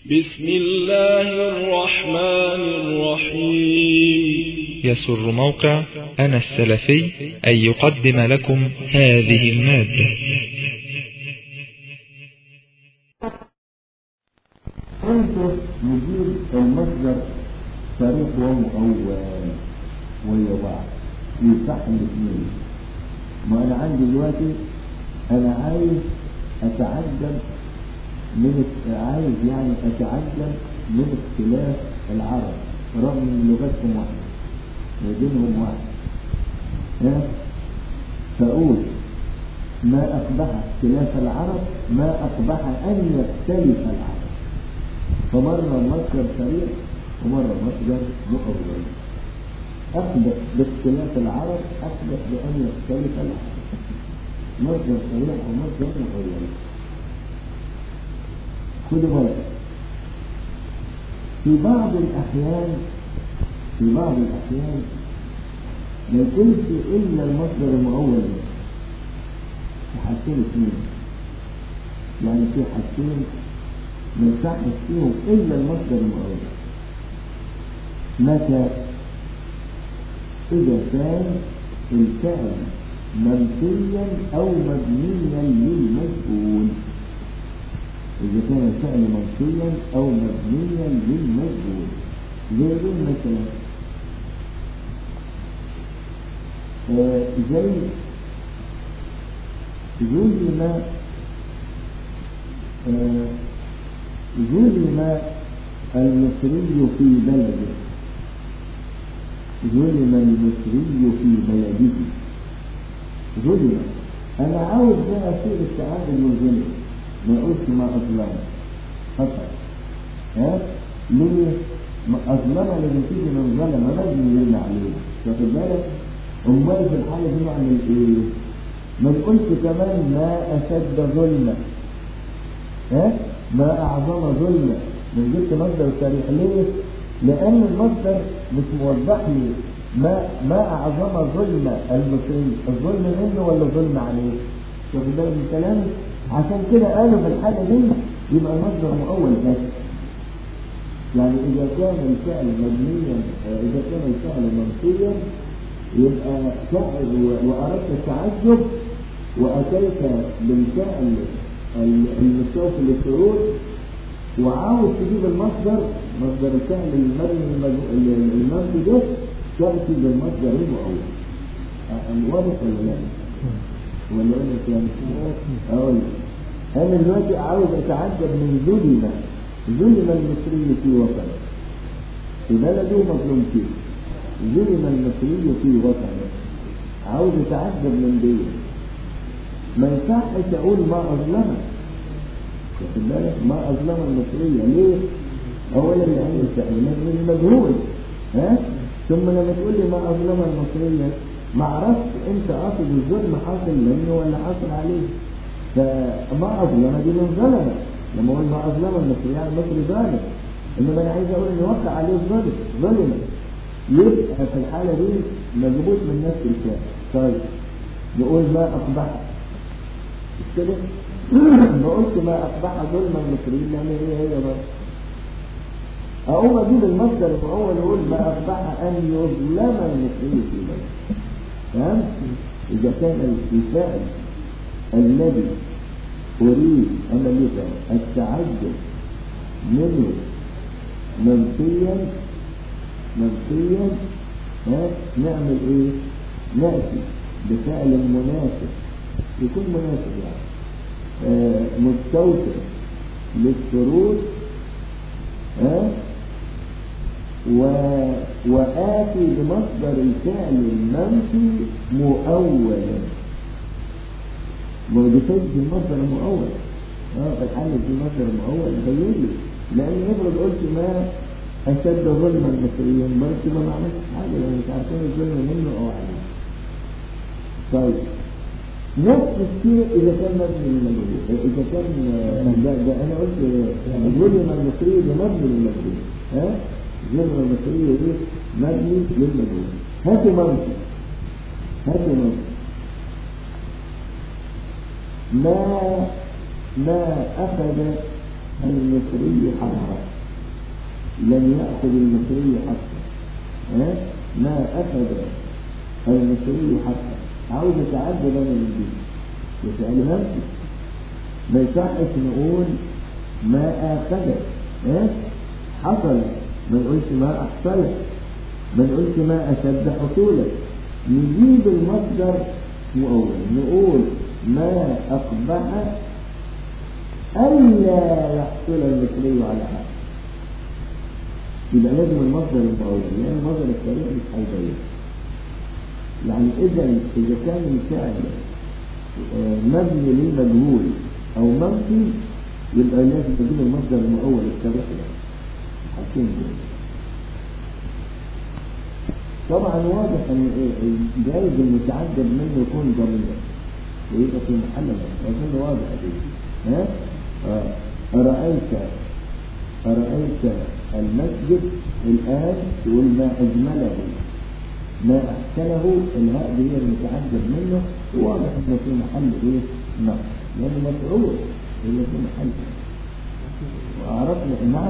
بسم الله الرحمن الرحيم يسر موقع أنا السلفي أن يقدم لكم هذه المادة انت نجيب المصدر صريح ومؤول ويا بعض يصح الاثنين ما انا عندي دلوقتي انا عايز اتعجب من عايز يعني اتعجب من اختلاف العرب رغم ان لغتهم واحده ودينهم واحد ها فاقول ما اقبح اختلاف العرب ما اقبح ان يختلف العرب فمرة مصدر صريح ومرة مصدر مؤول أقبح باختلاف العرب أقبح بأن يختلف العرب مصدر صريح ومصدر مؤول خدوا بالك في بعض الأحيان في بعض الأحيان ما يكونش إلا المصدر المؤول في حاجتين اثنين يعني في حاجتين ما يصحش فيهم إلا المصدر المؤول متى إذا كان الفعل منفيا أو مبنيا للمجهول إذا كان الفعل منفيا أو مبنيا للمجهول زي ايه مثلا آه زي ظلم آه ظلم المصري في بلده ظلم المصري في بلده ظلم انا عاوز بقى اصير التعادل والظلم ما اقولش ما اظلم خطأ ها ليه أظلم اللي بتيجي من ظلم لازم يرجع عليه واخد بالك امال في الحالة دي نعمل ايه ما تقولش كمان ما اشد ظلما ها ما اعظم ظلما من جبت مصدر صريح ليه لان المصدر مش موضح لي ما ما اعظم ظلم المصري الظلم منه ولا ظلم عليه واخد بالك من كلامي عشان كده قالوا في الحالة دي يبقى المصدر مؤول بس يعني إذا كان الفعل مبنيا إذا كان الفعل منفيا يبقى فعل وأردت التعجب وأتيت بالفعل المستوفي للشروط وعاوز تجيب المصدر مصدر الفعل المبني المنفي ده تأتي بالمصدر المؤول واضح ولا لا؟ ولا أنا كان أقول أنا دلوقتي عاوز أتعجب من ظلم ظلم المصري في وطنه في بلده مظلوم فيه ظلم المصري في وطنه عاوز يتعجب من دي ما يصحش اقول ما اظلمه واخد بالك ما اظلم المصري ليه؟ اولا لان الفعل مجهول ها ثم لما تقول لي ما اظلم المصري ما عرفتش انت قاصد الظلم حاصل منه ولا حاصل عليه فما اظلم دي من ظلمه لما اقول ما اظلم المصري يعني المصري ظالم انما انا عايز اقول ان وقع عليه الظلم ظلم يبقى في الحاله دي مظبوط من نفس الكلام طيب نقول ما اقبح مش كده ما قلت ما اقبح ظلم المصريين لان هي هي برضه اقوم اجيب المصدر المؤول واقول ما اقبح ان يظلم المصري في بلده فهمت اذا كان الفعل الذي أريد أن التعجب منه منفيا منفيا ها نعمل ايه نأتي بفعل مناسب يكون مناسب يعني آه مستوفر للشروط ها و... وآتي بمصدر الفعل المنفي مؤولا ما هو دي المصدر المؤول اه في الحالة دي مصدر مؤول بين لي لأن افرض قلت ما أشد ظلما المصريين بس ما عملتش حاجة لأن مش عارفين الظلم منه أو عليه طيب نفس الشيء إذا كان مبني للمجهول إذا كان ده, ده أنا قلت ظلم المصري بمبني للمجهول ها ظلم المصري إيه مبني للمجهول هاتوا منفي هاتوا منفي ما ما أخذ المصري حقه لم يأخذ المصري حقه ها؟ ما أخذ المصري حقه عاوز يتعدى بين الدين يسألها ما يصحش نقول ما آخذت ها؟ حصل ما نقولش ما أحصلت ما نقولش ما أشد حصولا نجيب المصدر مؤول نقول ما أقبح ألا يحصل المثلي على حق يبقى لازم المصدر المؤول لأن المصدر السريع مش هيبين يعني إذا إذا كان الفعل آه، مبني للمجهول أو منفي يبقى لازم تجيب المصدر المؤول السريع ده حاجتين دول طبعا واضح ان إيه- جايز المتعجب منه يكون ضمير ويبقى في محل نصب اظن واضح دي ها آه. أرأيت أرأيت المسجد الآن تقول ما أجمله ما أحسنه الهاء دي هي المتعجب منه واضح إنه في محل إيه؟ نصب لأنه مفعول هي في محل وعرفنا نعم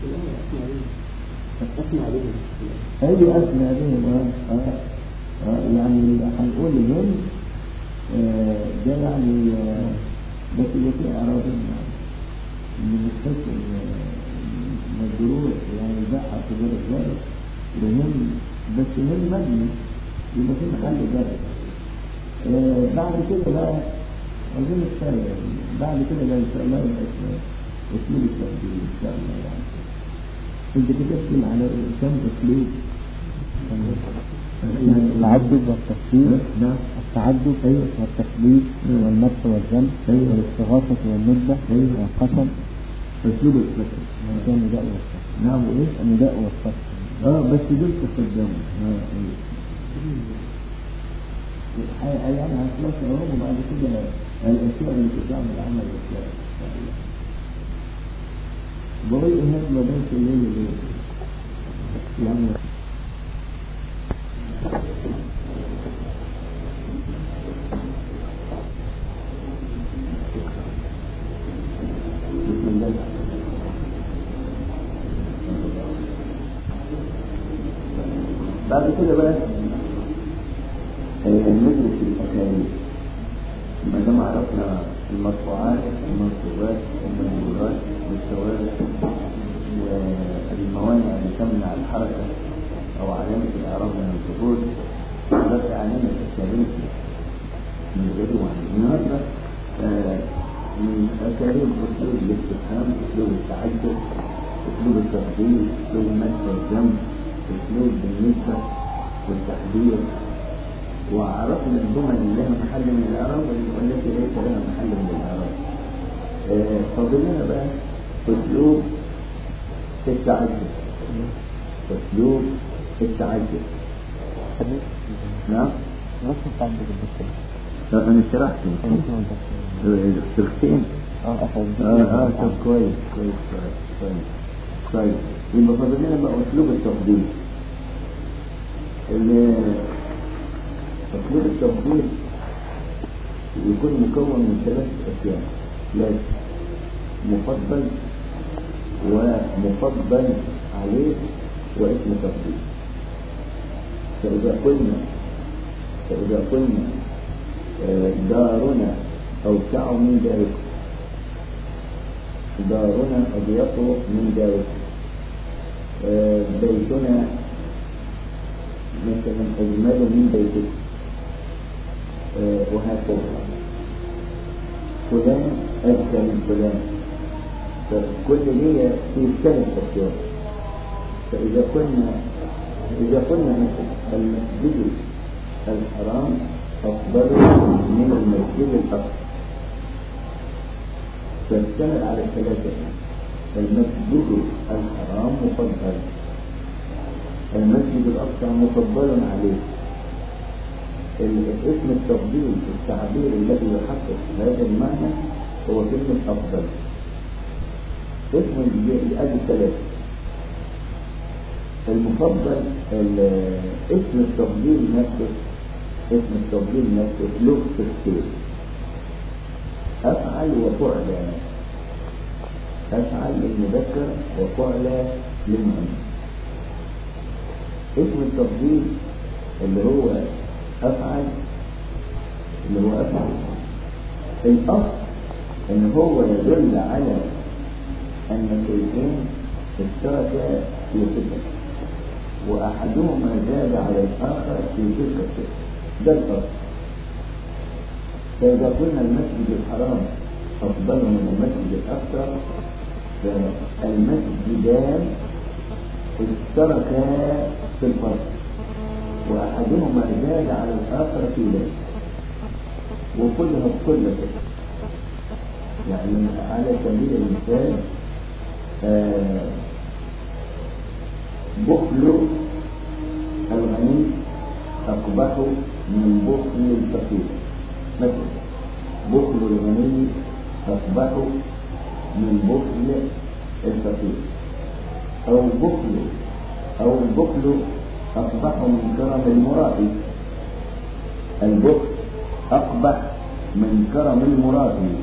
أسمع عليهم أي أسمع بهم آه. آه. آه. يعني هنقول هم آه. ده يعني آه. بس اللي فيه أعراض يعني من الحس مجروح يعني بقى في غير ذلك وهم بس هم مبني يبقى في محل جرد آه. بعد كده بقى أظن كفاية يعني بعد كده بقى إن شاء الله يبقى اسمه أسلوب التقدير إن شاء الله يعني انت بتكتب على كم اسلوب التعدد والتفسير نعم التعدد أيوة. والتثبيت مم. والمدح والجمع أيوة. والاستغاثة والندبة أيوة. والقسم اسلوب الفكر وكان النداء والصف نعم وايه النداء والصف اه بس دول تقدموا اه ايوه ح- يعني هنخلص اهو وبعد كده الاشياء اللي بتعمل عمل الاشياء ان شاء الله بقول هناك ما بين الليل والليل يعني بسم الله بعد كده بقى آه، ندرس الأساليب ما دام عرفنا المرفوعات والمنصوبات والمنزولات والشوارع والموانع اللي تمنع الحركة أو علامة الإعراب من الظهور بس علامة الأساليب من غير واحد النهارده آه، من أساليب أسلوب الاستفهام أسلوب التعجب أسلوب التفضيل أسلوب مد الجنب أسلوب بالنسبة والتحذير وعرفنا الجمل اللي لها محل من الإعراب والتي ليس لها محل من الإعراب آه، فاضل لنا بقى أسلوب التعجب أسلوب التعجب نعم نص التعدد بالدكتور آه، أنا شرحت الشرحتين اه أخذ اه اه طب كويس كويس كويس كويس طيب يبقى فاضل لنا بقى اسلوب التفضيل ال- اسلوب التفضيل يكون مكون من ثلاث اشياء لازم مفضل ومفضل عليه واسم تفضيل فإذا قلنا فإذا قلنا آه، دارنا أوسع من داركم دارنا أضيق من داركم آه، بيتنا مثلا أجمل من بيتكم آه، وهكذا فلان أذكى من فلان فكل دي في ثلاث أشياء فإذا قلنا إذا قلنا مثلا المسجد الحرام أفضل من المسجد الأقصى تشتمل على الثلاثة المسجد الحرام مفضل المسجد الأقصى مفضل عليه الاسم التفضيل التعبير الذي يحقق هذا المعنى هو كلمة أفضل اسم الأدي الثلاثة المفضل ال- اسم التفضيل نفسه اسم التفضيل نفسه له تفسير أفعل وفعل أفعل للمذكر وفعل للمؤنث اسم التفضيل اللي هو أفعل اللي هو أفعل الأصل إن هو يدل على أن شيئين اشتركا في صفة وأحدهما زاد على الآخر في تلك الصفة ده الأصل فإذا قلنا المسجد الحرام أفضل من المسجد الأقصى فالمسجدان اشتركا في الفرق وأحدهما زاد على الآخر في ذلك وكلها بكل كده يعني على سبيل المثال آه بخل الغني أقبح من بخل الفقير مثلا بخل الغني أقبح من بخل الفقير أو بخل أو البخل أقبح من كرم المرائي البخل أقبح من كرم المرائي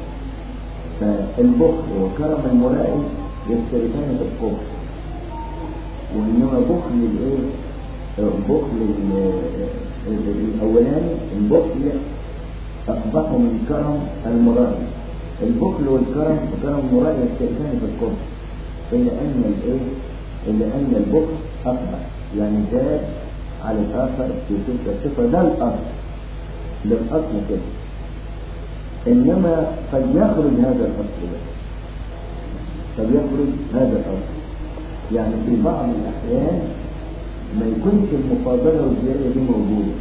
فالبخل وكرم المرائي يشتركان في القبح وإنما بخل الإيه؟ بخل الأولاني البخل أقبح من كرم المرائي البخل والكرم وكرم المرائي يشتركان في القبح إلا أن الإيه؟ إلا أن البخل أقبح يعني زاد على الآخر في تلك الصفة ده الأصل ده الأصل كده إنما قد يخرج هذا الأصل ده قد يخرج هذا الأصل يعني في بعض الأحيان ما يكونش المفاضلة والزيادة دي موجودة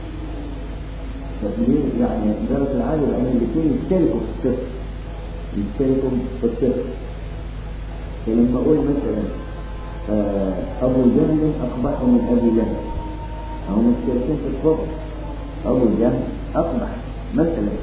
ليه؟ يعني درجة العالم الأمين الاثنين يشتركوا في الصفر يشتركوا في الصفر فلما أقول مثلا آه أبو جهل أقبح من أبي جهل أو مشتركين في الكفر أبو جهل أقبح مثلا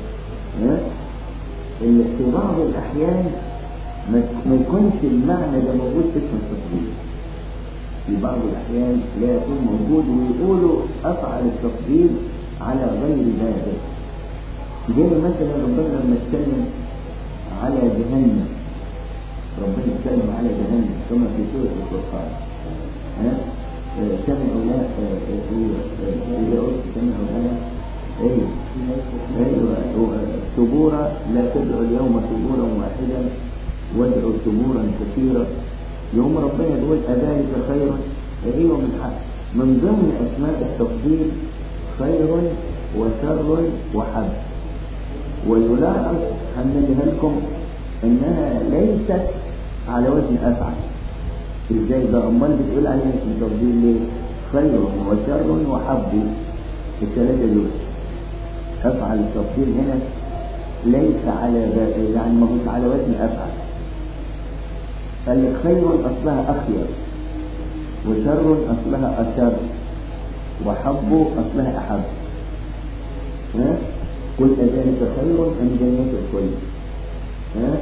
اللي في بعض الأحيان ما يكونش المعنى ده موجود في اسم التفضيل في بعض الأحيان لا يكون موجود ويقولوا أفعل التفضيل على غير ذلك زي مثلا ربنا لما اتكلم على جهنم ربنا اتكلم على جهنم كما في سورة الفرقان ها سمعوا لا إذا قلت سمعوا لا ايه ايوه ثبورا لا تدعوا اليوم ثبورا واحدا وادعوا ثبورا كثيرا يوم ربنا يقول أذلك خير ايوه من حق من ضمن اسماء التفضيل خير وشر وحب ويلاحظ هنجيها لكم انها ليست على وزن افعل ازاي ده امال بتقول عليها اسم تفضيل ليه خير وشر وحب الثلاثه دول افعل التفضيل هنا ليس على يعني ما هوش على وزن افعل قال لك خير اصلها اخير وشر اصلها اشر وحب اصلها احب ها قل ذلك خير ام جنة الكل ها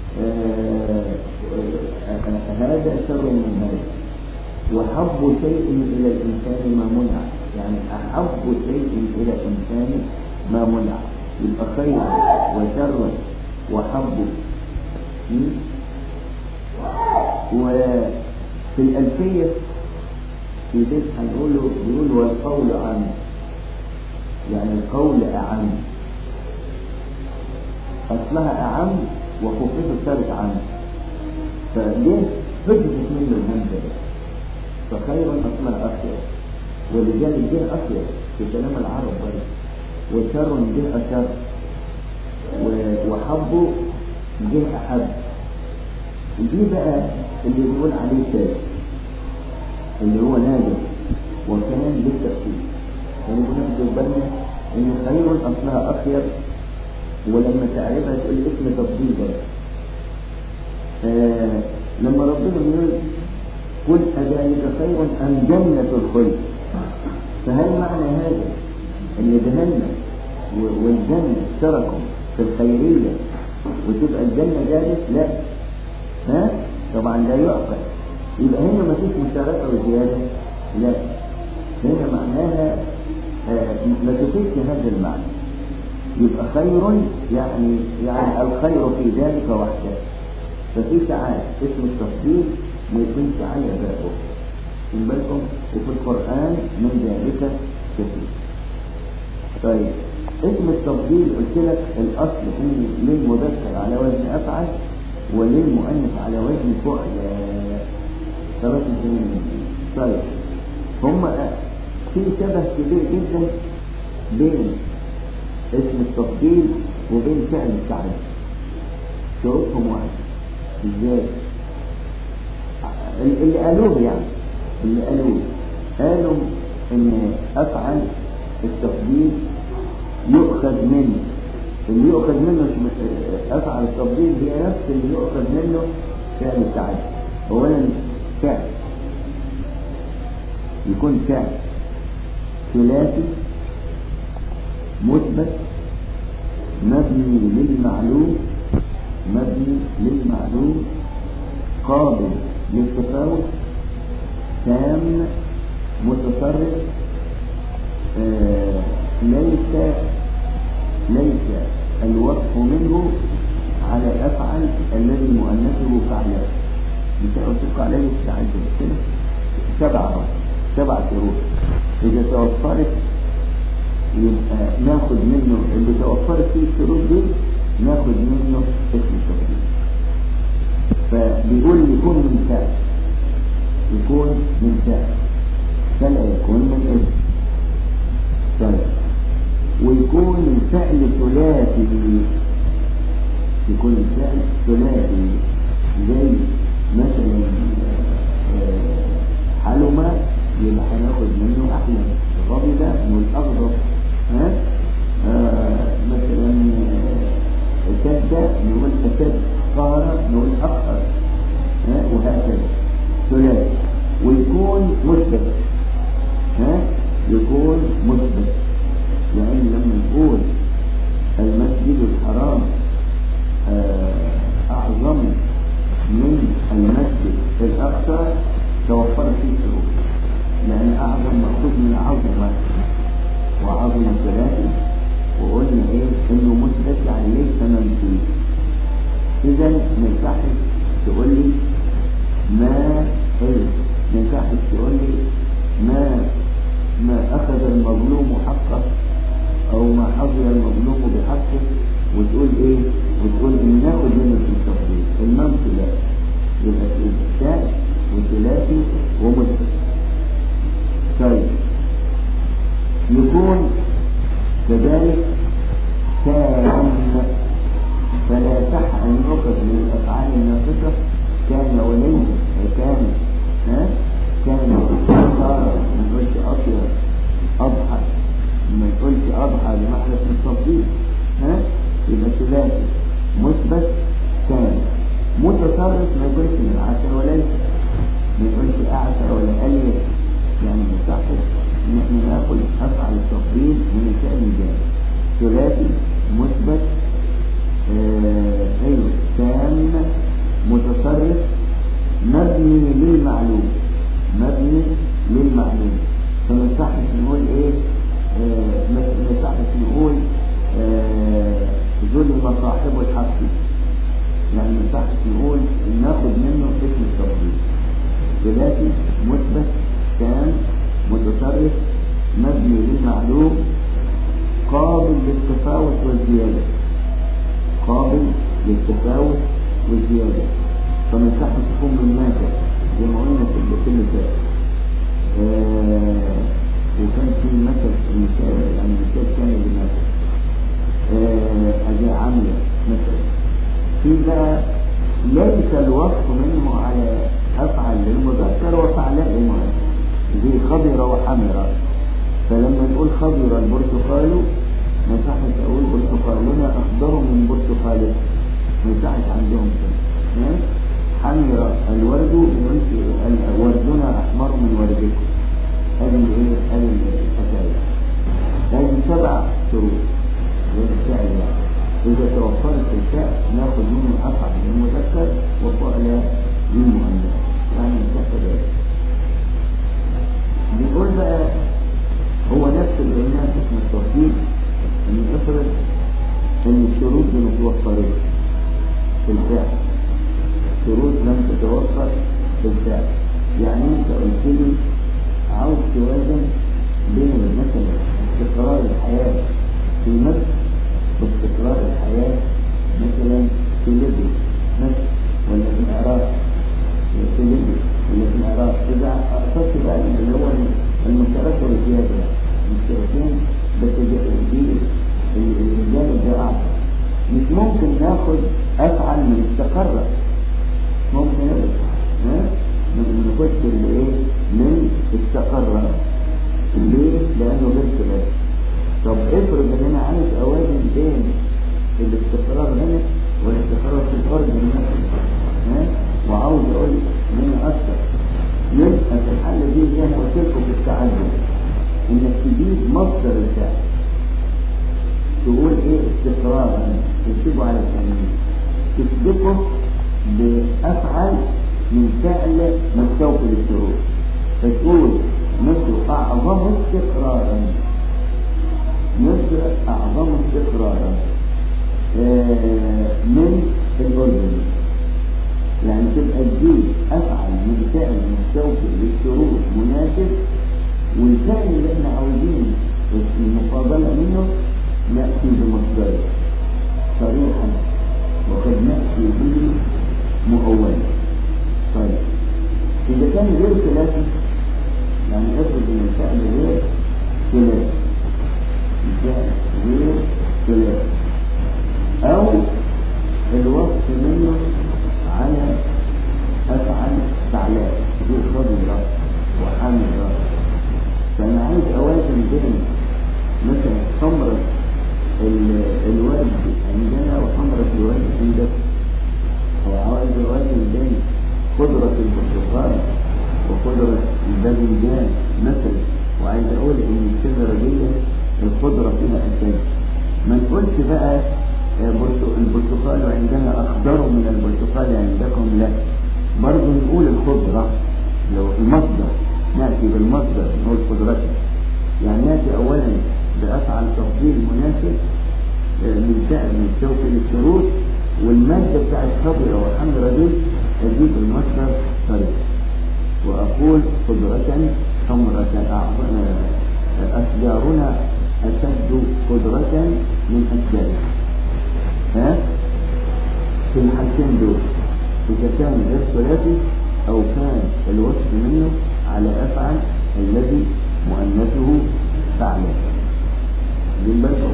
آه هذا شر من هذا وحب شيء الى الانسان ما منع يعني احب شيء الى الانسان ما منع يبقى خير وشر وحب وفي الألفية في بيت هنقوله بيقول والقول عن يعني القول أعم أصلها أعم وخفته ثابت عنه فليه فجرت منه الهمزة ده فخير أصلها أخير ولذلك جه أخير في كلام العرب برضه وشر جه أشر وحبه جه أحب دي بقى اللي بيقول عليه تاج اللي هو نادر وكان بالتأكيد يعني بناخد بالنا ان خير اصلها اخير ولما تعرفها تقول اسم تفضيل بقى آه لما ربنا بيقول قل أذلك خير أم جنة الخلد فهل معنى هذا ان جهنم والجنة اشتركوا في الخيرية وتبقى الجنة جالس لا ها طبعا لا يعقل يبقى هنا ما فيش مشاركة وزيادة لا هنا معناها آه ما تفيدش هذا المعنى يبقى خير يعني يعني الخير في ذلك وحده ففي ساعات اسم التفضيل ما يكونش على باقه من بالكم وفي القرآن من ذلك كثير طيب اسم التفضيل قلت لك الأصل إن للمذكر على وزن أفعل وللمؤنث على وزن فعل ثلاث سنين طيب هم في شبه كبير جدا بين اسم التفضيل وبين فعل التعدي شروطهم واحد ازاي اللي قالوه يعني اللي قالوه قالوا ان افعل التفضيل يؤخذ منه اللي يؤخذ منه افعل التفضيل هي نفس اللي يؤخذ منه فعل التعدي اولا فعل يكون فعل ثلاثي مثبت مبني للمعلوم مبني للمعلوم قابل للتفاوت تام متصرف آه ليس ليس الوصف منه على أفعل الذي مؤنثه فعله بتوثق عليه التعدد كده سبعة سبع شروط إذا توفرت يبقى ناخد منه اللي توفرت فيه الشروط دي ناخد منه اسم التفضيل فبيقول يكون من فعل يكون من فعل فلا يكون من اسم طيب ويكون الفعل ثلاثي يكون الفعل ثلاثي زي مثلا حلمة يبقى هناخد منه أحلم غضب نقول أغضب ها آه مثلا كد نقول أكد قهر نقول أقهر ها وهكذا ثلاثي ويكون مثبت ها يكون مثبت لأن لما نقول المسجد الحرام أعظم من المسجد الأقصى توفر فيه شروط لأن أعظم مأخوذ من عظمة وعظمة ثلاثة وقلنا إيه إنه مثبت يعني ليس منفي إذا ما ينفعش تقول لي ما إيه ما ينفعش تقول لي ما ما أخذ المظلوم حقه أو ما حظي المظلوم بحقه وتقول إيه وتقول إن ناخد منه في التفضيل المنفي لا يبقى الإنسان وثلاثي ومثبت طيب يكون كذلك كان فلا صح أن يؤخذ من الأفعال الناقصة كان وليس كان ها كان صار ما نقولش أطير أضحى ما نقولش أضحى بمعنى التفضيل ها يبقى ثلاثي مثبت كان متصرف ما يقولش من عشر وليس ما يقولش أعشر ولا أليس يعني مصحف ان احنا ناخد افعل التفضيل من الفعل الجاي ثلاثي مثبت آه ايوه تام متصرف مبني للمعلوم مبني للمعلوم فما يصحش نقول ايه آه ما يصحش نقول آه ظلم صاحب الحق يعني ما يصحش نقول ناخد منه اسم التفضيل ثلاثي مثبت كان متصرف مبني للمعلوم قابل للتفاوت والزيادة قابل للتفاوت والزيادة فما يصحش يكون من ماذا زي ما قلنا في اللي فات آه وكان في مثل مثال يعني مثال ثاني لمثل آه أجي عاملة مثلا في بقى ليس الوصف منه على أفعل للمذكر وفعلاء المؤنث زي خضر وحمر فلما نقول خضر البرتقال ما يصحش اقول برتقالنا اخضر من برتقاله ما يصحش عندهم كده حمر الورد وردنا احمر من وردكم هذه ايه هذه الحكايه هذه سبع شروط للفعل يعني اذا توفرت الفعل ناخذ منه افعل للمذكر وفعل للمؤنث يعني كذلك بيقول بقى هو نفس اللي قلناه في اسم التوحيد ان افرض ان الشروط دي متوفرين في الفعل الفعل يعني انت قلت لي عاوز توازن بين مثلا استقرار الحياة في مصر واستقرار الحياة مثلا في ليبيا مثلا ولا في العراق في ليبيا ولا في العراق إذا أقصدت بقى اللي هو المشترك والزيادة المشتركين بس دي الجانب ده أعظم مش ممكن ناخد أفعل من استقرة ممكن أبدا ها نخش اللي ايه من استقرة ليه؟ لأنه غير ثلاثي طب افرض ان انا عايز اوازن بين الاستقرار هنا والاستقرار في الارض هنا ها وعاوز اقول هنا اكثر يبقى في الحالة دي زي ما قلت لكم في التعدد انك تجيب مصدر الفعل تقول ايه استقرارا تكتبه على التنين تسبقه بافعل من فعل مستوفي للشروط فتقول مثل اعظم استقرارا مصر أعظم استقرارا من الأردن يعني تبقى تجيب أفعل من فعل مستوفي للشروط مناسب والفعل اللي احنا عاوزين المفاضلة منه نأتي بمصدره صريحا وقد نأتي به مؤولا طيب إذا كان غير ثلاثي يعني افرض ان الفعل غير ثلاثي الفعل غير ثلاثي أو الوصف منه على أفعل فعلاء ذو فضل وحامل راس فأنا عايز أوازن بين مثلا ثمرة الورد عندنا وثمرة الورد عندك أو عايز أوازن بين خضرة البرتقال وخضرة الباذنجان مثلا وعايز أقول إن الشجرة دي الخضرة فيها أساس ما نقولش بقى البرتقال عندنا أخضر من البرتقال عندكم لا برضه نقول الخضرة لو المصدر نأتي بالمصدر نقول خضرته يعني نأتي أولا بأفعل تفضيل مناسب من فعل من سوق للشروط والمادة بتاعت خضرة وحمرة دي أجيب المصدر طريق وأقول خضرة حمرة أشجارنا أشد قدرة من أشجارها ها في الحالتين دول إذا كان غير ثلاثي أو كان الوصف منه على أفعل الذي مؤنثه فعلا من بالكم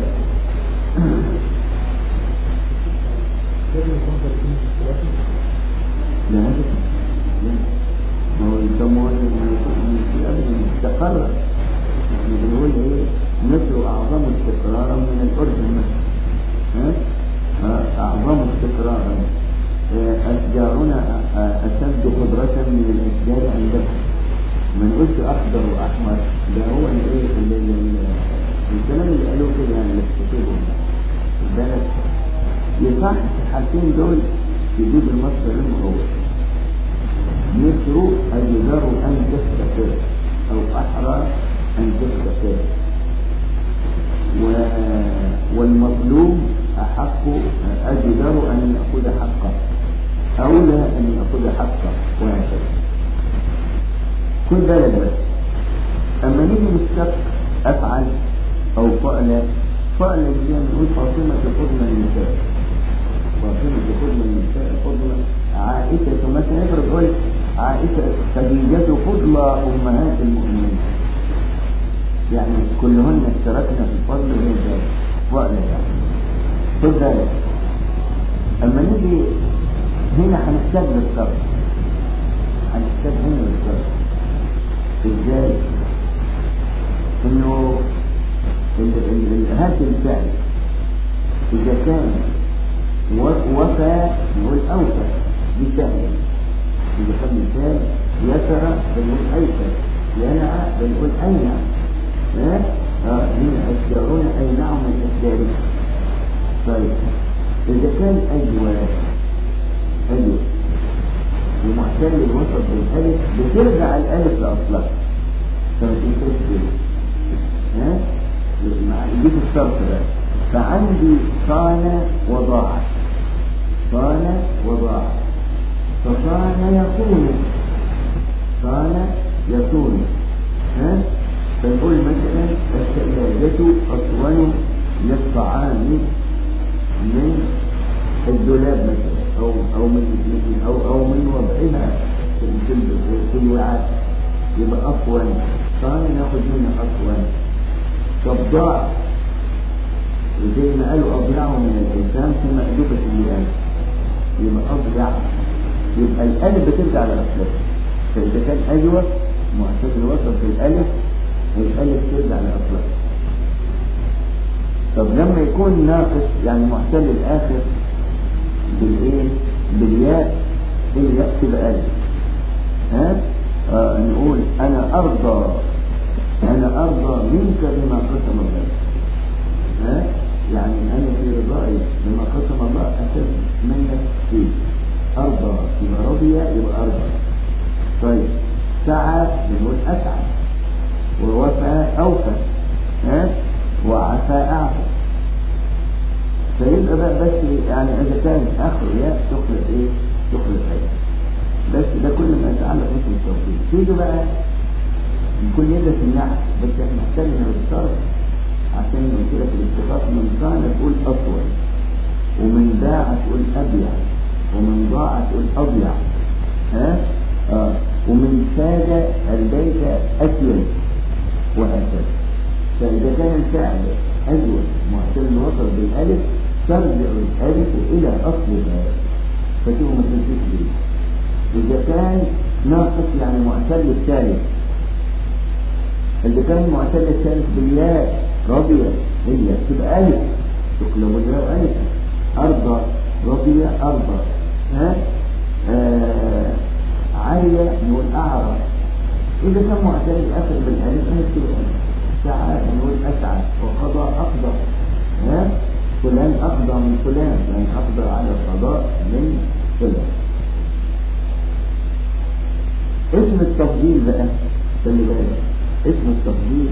لا هذا لا ما هو يسموه في أبدا مستقر يعني بنقول إيه مصر أعظم استقرارا من الأردن مثلا أعظم استقرارا أشجارنا أشد قدرة من الأشجار عندنا ما نقولش أخضر وأحمر ده هو الإيه الكلام اللي قالوه كده يعني اللي بتكتبه البلد يصح في الحالتين دول يجيب المصدر المقوي مصر أجدر أن تستقر أو أحرى أن تستقر و... والمظلوم أحق أجدر أن يأخذ حقه أولى أن يأخذ حقه وهكذا كل بالك بس أما نيجي نستق أفعل أو فعل فعل زي ما نقول فاطمة فضل النساء فاطمة فضل النساء فضل عائشة مثلا افرض قلت عائشة خديجة فضل أمهات المؤمنين يعني كلهن اشتركنا في الفضل وهي ذلك فعل يعني خد بالك اما نيجي هنا هنحتاج للصبر هنحتاج هنا للصبر ازاي انه هات الفعل اذا كان وفى نقول اوفى بسهل اذا كان مثال يسر بنقول ايسر ينع بنقول اينع ها هنا اشجارون اي نعم من اشجارهم طيب إذا كان أجوى أجوى ومحتل الوسط بالألف بترجع الألف لأصلها فما تنساش كده ها دي في الصرف ده فعندي صان وضاعت صان وضاعت فصان يكون يصون ها فنقول مثلا الثلاجة أصون للطعام من الدولاب مثلا أو أو من من- أو أو من وضعها في في- في الوعاء يبقى أصون صان ناخد منه أصون طب ضاع وزي ما قالوا أضيعه من الإنسان في مأدبة اللئام يبقى أضيع يبقى الألف بترجع لأصلها فإذا كان أجوف معتد الوسط في الألف الألف ترجع لأصلها طب لما يكون ناقص يعني معتل الآخر بالإيه؟ بالياء الياء تبقى ألف ها؟ آه نقول أنا أرضى أنا أرضى منك بما قسم الله ها؟ يعني أنا في رضائي بما قسم الله أشد منك فيه أرضى يبقى رضي يبقى أرضى طيب سعى بنقول أسعى ووفى أوفى ها؟ وعفى أعفى فيبقى بقى بس يعني إذا كان آخر ياء تخلق إيه؟ تخلق أيه بس ده كل ما يتعلق باسم التوحيد تيجي بقى يكون يدرس النحو بس احنا محتاجين بالصرف عشان قلت لك الاتفاق من كان تقول أطول ومن باع تقول أبيع ومن ضاع تقول أضيع ها؟ آه. ومن ساد البيت أسود وهكذا فإذا كان الفعل أجود معتل الوسط بالألف ترجع الألف إلى أصلها فتبقى ما تنسيش بيه إذا كان ناقص يعني معتل الثالث إذا كان معتل الثالث بالياء رضي هي تبقى ألف تقلب الياء ألف أرضى رضي أرضى ها آه عالية نقول أعرى إذا كان معتل الآخر بالألف هنكتب ألف سعى نقول أسعى وقضى أقضى ها فلان أقضى من فلان فلان أقضى على القضاء من فلان اسم التفضيل بقى خلي بالك اسم التفضيل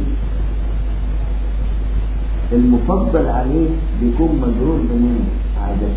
المفضل عليه بيكون مجرور بمين عادة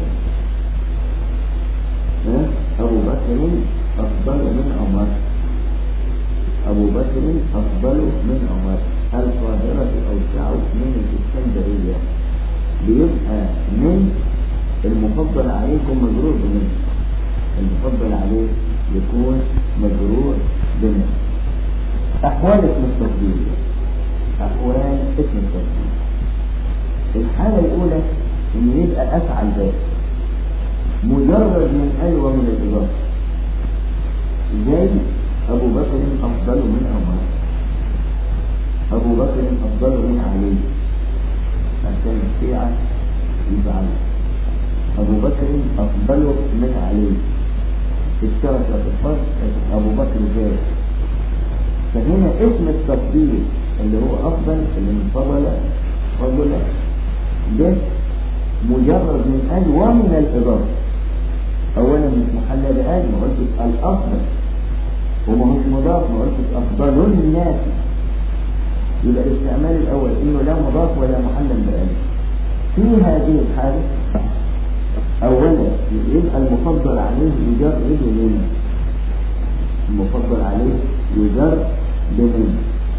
ها؟ أبو بكر أفضل من عمر أبو بكر أفضل من عمر القاهرة أوسع من الإسكندرية بيبقى من المفضل عليكم مجرور بمن المفضل عليه يكون مجرور بمن أحوال اسم التفضيل أحوال اسم التفضيل الحالة الأولى إن يبقى أفعل ذات مجرد من أي ومن الإضافة زي أبو بكر أفضل من عمر أبو بكر أفضل من علي عشان الشيعة يزعل أبو بكر أفضل من علي اشترك في الفرق أبو بكر زاد فهنا اسم التفضيل اللي هو أفضل اللي من فضل فضل ده مجرد من أن ومن الإضافة أولا مش محل بأن ما قلتش الأفضل وما هوش مضاف ما قلتش أفضل الناس يبقى الاستعمال الأول إنه لا مضاف ولا محل بأن في هذه الحالة أولا يبقى المفضل عليه يجر بمن المفضل عليه يجر بمن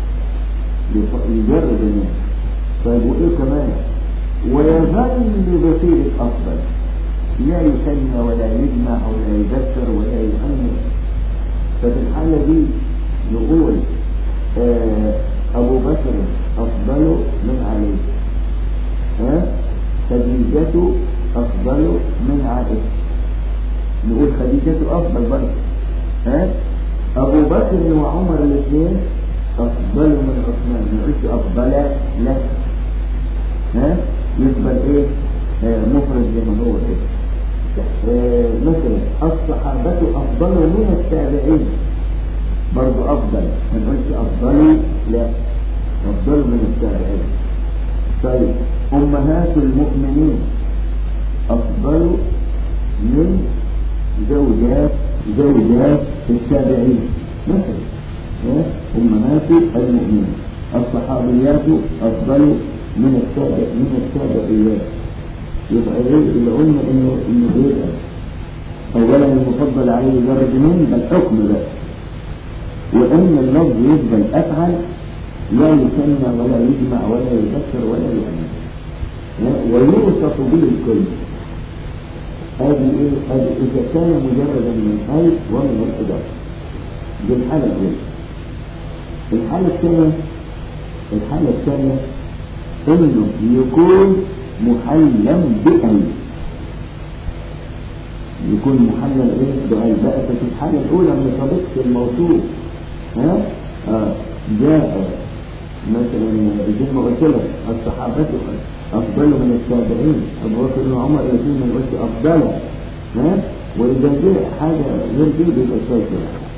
يجر بمن طيب وإيه كمان ويظل بصيغة أفضل لا يسمى ولا يجمع ولا يذكر ولا يؤنث ففي الحالة دي نقول آه أبو بكر أفضل من علي ها خديجة أفضل من عائشة نقول خديجة أفضل برضه ها أبو بكر وعمر الاثنين أفضل من عثمان ما نقولش أفضل لا ها يقبل إيه آه مفرد زي ما هو كده آه مثلا الصحابة أفضل من التابعين برضه أفضل ما نقولش أفضل لا أفضل من التابعين طيب أمهات المؤمنين أفضل من زوجات زوجات التابعين مثلا أمهات المؤمنين الصحابيات أفضل من التابع من التابعيات يبقى ايه اللي قلنا انه انه بيبقى اولا المفضل عليه درجة من الحكم بقى وان اللفظ يفضل افعل لا يسمى ولا يجمع ولا يذكر ولا يؤمن ويوصف به الكل هذه ايه هذه اذا كان مجردا من الف ومن الاضافه دي الحاله الاولى الحاله الثانيه الحاله الثانيه انه يكون محلم بألف يكون محلل ايه بألف بقى في الحالة الأولى من صديقة الموصول ها آه جاء مثلا زي ما قلت لك الصحابة أفضل من التابعين أبو بكر بن عمر يقول من قلت أفضل ها وإذا جاء حاجة غير دي بيبقى شاكر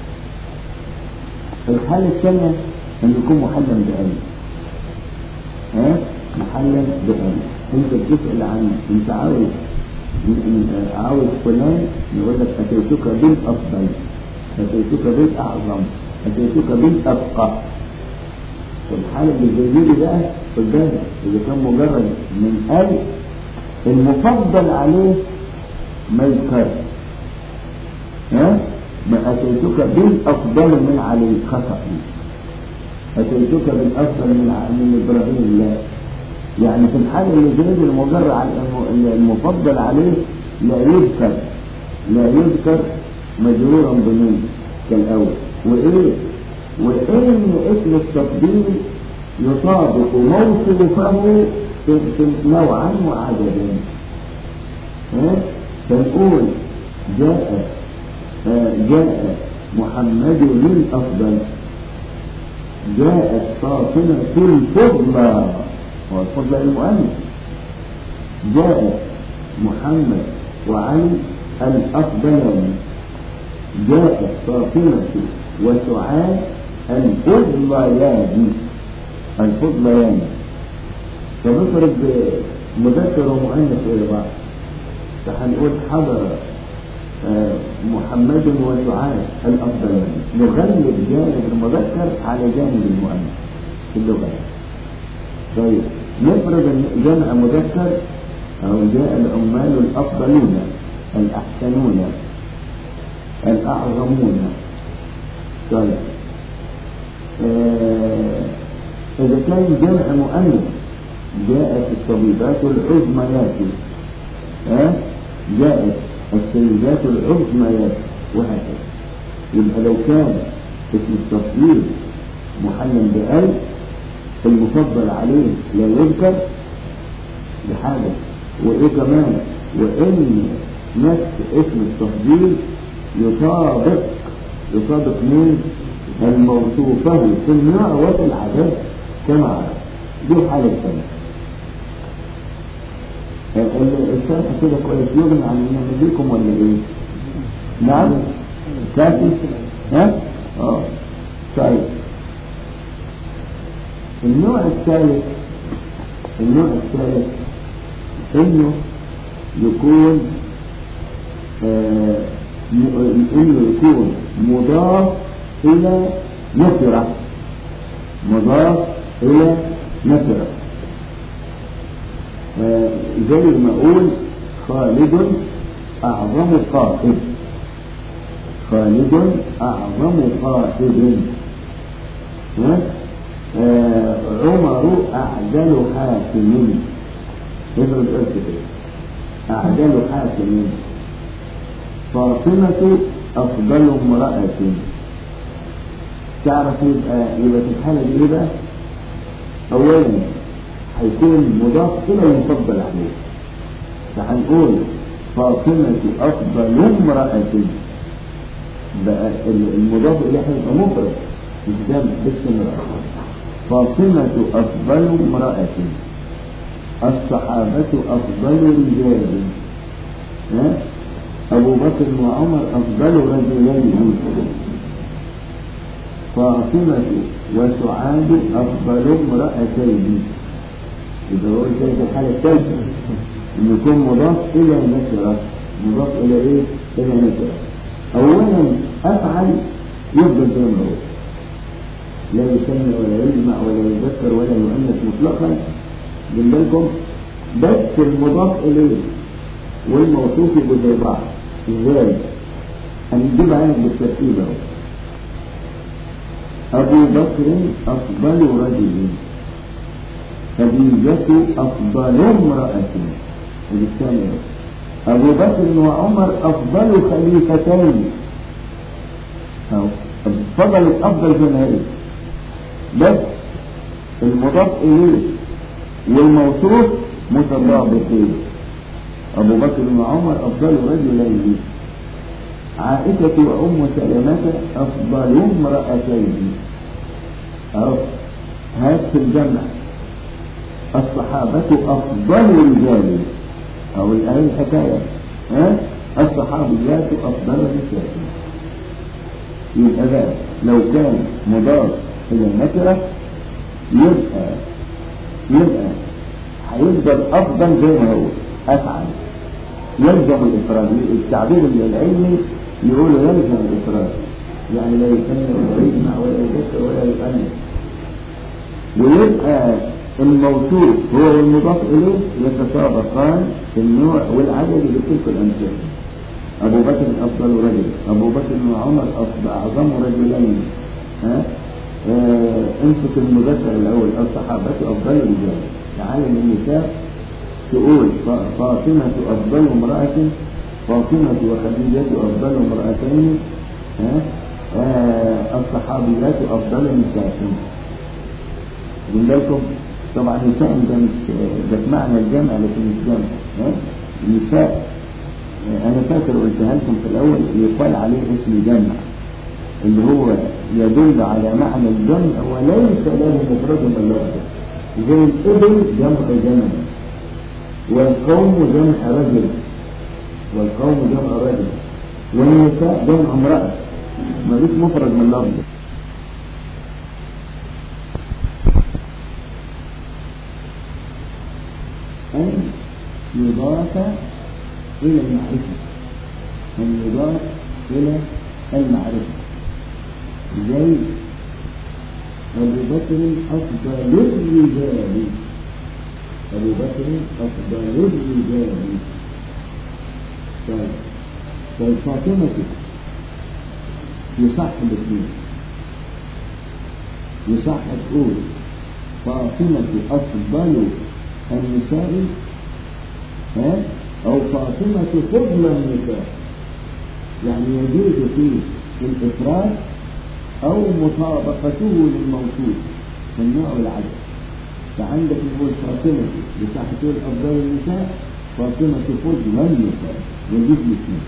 الحالة الثانية أن يكون محلم بألف ها محلل بألف انت بتسأل عن انت عاوز عاوز فلان يقول لك اتيتك بالافضل اتيتك بالاعظم اتيتك بالافقه الحالة اللي زي دي بقى قدامك اذا كان مجرد من ألف المفضل عليه ما يذكر ها ما اتيتك بالافضل من علي خطأ اتيتك بالافضل من من ابراهيم لا يعني في الحالة اللي زي المجرد على المفضل عليه لا يذكر لا يذكر مجرورا بمن كالأول وإيه وإن اسم التقدير يطابق موصوفه نوعا وعددا ها فنقول جاء جاء محمد للأفضل جاءت فاطمة الفضلى والفضل المؤنث جاء محمد وعلي الأفضلان جاءت فاطمة وسعاد الفضليان الفضليان فنضرب مذكر ومؤنث إلى بعض فهنقول حضر محمد وسعاد الأفضلان نغلب جانب المذكر على جانب المؤنث في اللغة طيب نفرض ان جمع مذكر او جاء العمال الافضلون الاحسنون الاعظمون طيب آه اذا كان جمع مؤنث جاءت الطبيبات العظميات ها آه جاءت السيدات العظميات وهكذا يبقى لو كان اسم التفضيل محلل بألف المفضل عليه لا يذكر بحاجة وإيه كمان وإن نفس اسم التفضيل يطابق يطابق من الموصوفه في النوع وفي العدد كما عرف دي حالة ثانية الشرح كده كويس يغني عن نماذجكم ولا ايه؟ نعم كافي؟ ها؟ اه طيب النوع الثالث النوع الثالث انه يكون آه انه يكون مضاف الى نكرة مضاف الى نكرة آه زي ما اقول خالد اعظم قائد خالد اعظم قائد ها آه عمر أعدل حاكم افرض قلت كده أعدل حاكم فاطمة أفضل امرأة تعرف يبقى يبقى في الحالة دي ايه بقى؟ أولا هيكون مضاف إلى المفضل عليه فهنقول فاطمة أفضل امرأة بقى المضاف إليه هيبقى مفرد مش جمع بس امرأة فاطمة أفضل امرأة الصحابة أفضل رجال ها؟ أبو بكر وعمر أفضل رجلين فاطمة وسعاد أفضل امرأتين إذا هو كده في الحالة الثالثة إن يكون مضاف إلى نكرة مضاف إلى إيه؟ إلى نكرة أولا أفعل يفضل زي ما هو لا يسمى ولا يجمع ولا يذكر ولا يؤنث مطلقا من بالكم بس المضاف إليه والموصوف يبقوا زي بعض ازاي؟ هنجيب عينك بالترتيب اهو أبو بكر أفضل رجل خديجة أفضل امرأة الثانية أبو بكر وعمر أفضل خليفتين أو فضل الأفضل جماهير بس المضاف إليه والموصوف مترابطين أبو بكر وعمر أفضل رجلين عائشة وأم سلمة أفضل امرأتين أو هات في الجمع الصحابة أفضل رجال أو الآية الحكاية ها الصحابيات أفضل نساء يبقى ده لو كان مضاف إلى النكرة يبقى يبقى هيفضل أفضل زي ما هو أفعل يلزم الإفراد التعبير العلمي يقول يلزم الإفراد يعني لا يكمل ولا يجمع ولا يكسر ولا يقلل ويبقى الموصوف هو المضاف إليه يتسابقان في النوع والعدد بتلك الأمثلة أبو بكر أفضل رجل أبو بكر وعمر أفضل أعظم رجلين ها آه امسك المذكر الأول الصحابة أفضل رجال تعالى النساء تقول فاطمة أفضل امرأة فاطمة وخديجة أفضل امرأتين ها آه الصحابيات أفضل نساء لكم طبعا نساء ده مش ده بمعنى الجمع لكن مش جمع ها نساء انا فاكر قلتها لكم في الاول يقال عليه اسم جمع اللي هو يدل على معنى الجمع وليس له مفرد الا واحد زي الابل جمع جمع والقوم جمع رجل والقوم جمع رجل والنساء جمع امرأة ملوش مفرد من اللفظ أن يضاف إلى المعرفة أن يضاف إلى المعرفة زي أبو بكر أفضل الرجال أبو بكر أفضل الرجال طيب طيب فاطمة يصح الاثنين يصح تقول فاطمة أفضل النساء ها أو فاطمة فضل النساء يعني يجوز فيه الإفراد أو مطابقته للموصول في النوع والعدد فعندك نقول فاطمة بتاع تقول أفضل النساء فاطمة فضل النساء يجوز الاثنين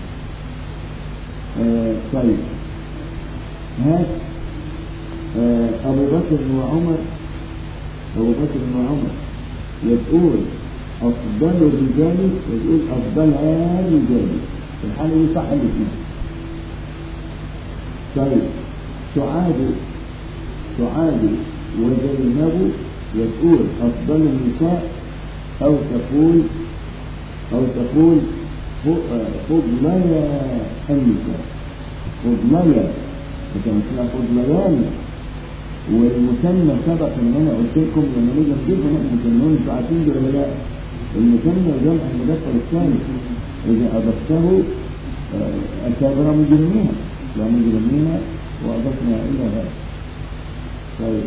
آه طيب هات آه أبو بكر وعمر أبو بكر وعمر يقول أفضل الرجال يقول أفضل الرجال في الحالة دي صح الاثنين طيب سعاد سعاد وزينب يقول أفضل النساء أو تقول أو تقول فضلي النساء فضلي لكن اسمها فضليان والمثنى سبق ان انا قلت لكم لما نيجي نجيب المثنون انتوا عارفين دول ولا لا؟ المثنى جمع المذكر الثاني اذا اضفته اكابر مجرمين لا مجرمين واضفنا الى هذا. طيب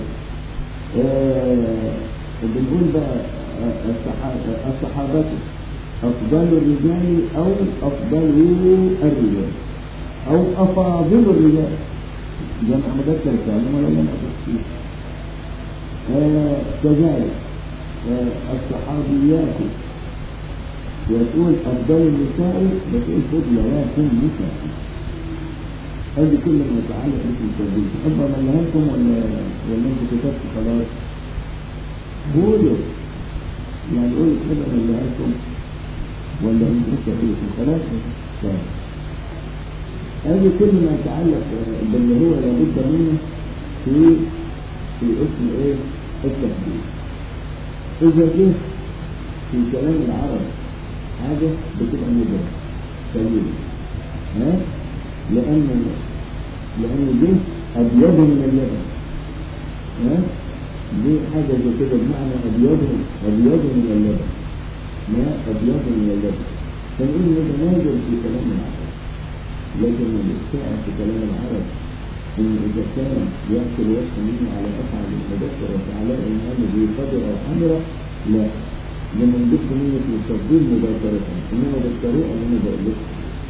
آه بنقول بقى الصحابة الصحابة أفضل الرجال أو أفضل الرجال أو أفاضل الرجال جمع مذكر سالم ولا جمع تفصيل آه كذلك آه الصحابيات يقول أفضل النساء بتقول فضليات النساء هذه كل ما يتعلق باسم التوحيد تحب أملها لكم ولا ولا أنتوا كتبتوا خلاص؟ قولوا يعني قولوا تحب أملها لكم ولا أنتوا كتبتوا خلاص؟ طيب هذه كل ما يتعلق باللي هو لابد منه في في اسم ايه؟ التحديد. إذا جه في كلام العرب حاجة بتبقى مجرد سليم ها؟ لأن لأن دي أبيض من اللبن ها؟ دي حاجة زي كده بمعنى أبيض أبيض من اللبن ما أبيض من اللبن فنقول إن ده نازل في كلام العرب لكن الإساءة في كلام العرب إن إذا كان يأكل وصفة منه على أفعل المذكر وفعلاء الأمر بقدر أو أمره لا لما نجيب منه في التفضيل مباشرة إنما بالطريقة اللي أنا بقول لكم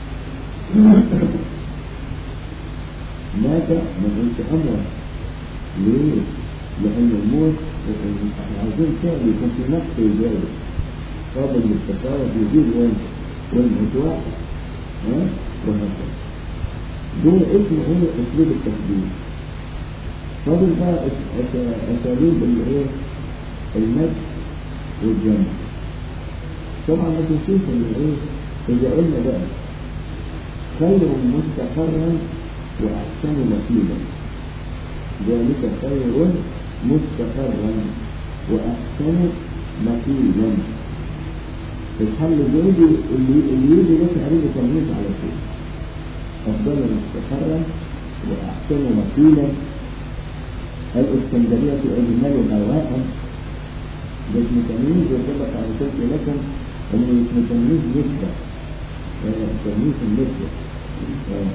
مات ما قلت أمره ليه؟ لأن الموت احنا عايزين فعل يكون في نقص وزيادة قابل للتفاوت يزيد والموت واحد ها؟ وهكذا دول اسمه ايه اسلوب التقديم فاضل بقى أس- أس- اساليب الايه المد والجمع طبعا ما تنسوش ان ايه اذا قلنا بقى خير مستقرا واحسن مقيلا ذلك خير مستقرا واحسن مقيلا الحل الجيد اللي اللي يجي بس عليه تمييز على طول أفضل مستقرا وأحسن مقيلا الإسكندرية أجمل هواء ده اسم تمييز وسبق على قلت لكم أنه اسم تمييز نسبة آه، تمييز النسبة آه.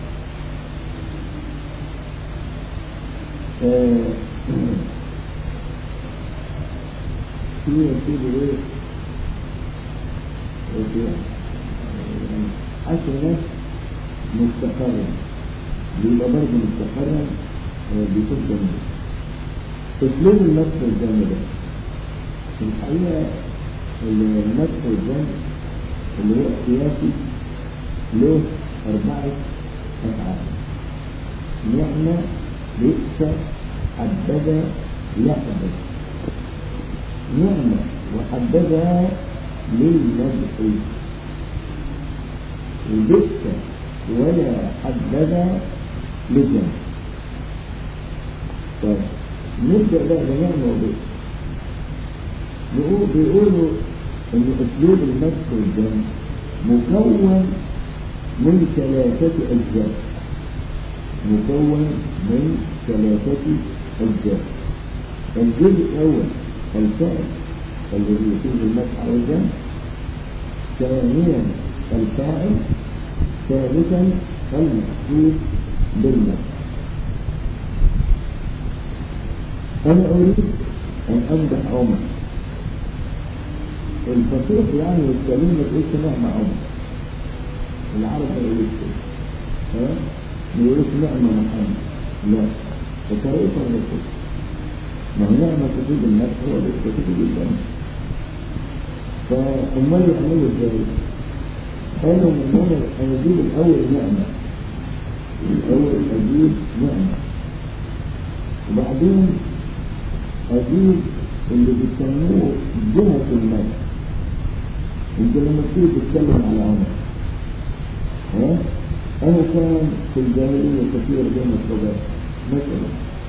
آه، في يا سيدي ايه وفي حسنة مستقرا بيبقى برضه مستقرا آه، بيكون جميل اسلوب النفس الجامد ده في الحقيقة النفس الجامد اللي هو قياسي له أربعة أفعال نعمة بئس حبذا يحبذ نعمة وحبذا للمدح وبئس ولا حبذا للجنة طيب نبدأ بقى بنعمة وبئس نقول بيقولوا ان اسلوب المدح والجنة مكون من ثلاثة أجزاء مكون من ثلاثة أجزاء الجزء الأول الفعل الذي يكون المدح والجنة ثانيا الفاعل ثالثا المقصود بالمدح أنا أريد أن أمدح عمر الفصيح يعني والكلمة ما تقولش نعمة عمر العرب ما يقولوش كده ها ما يقولوش نعمة محمد لا فطريقة من الكتب ما هو نعمة تفيد النفس هو اللي تفيد الجنة فأمال يعملوا ازاي؟ قالوا من هنا أنا أجيب الأول نعمة الأول أجيب نعمة وبعدين أجيب اللي بيسموه جهة المدح انت لما تيجي تتكلم على عمر ها انا كان في الجاهلية كثير بين الصغار مثلا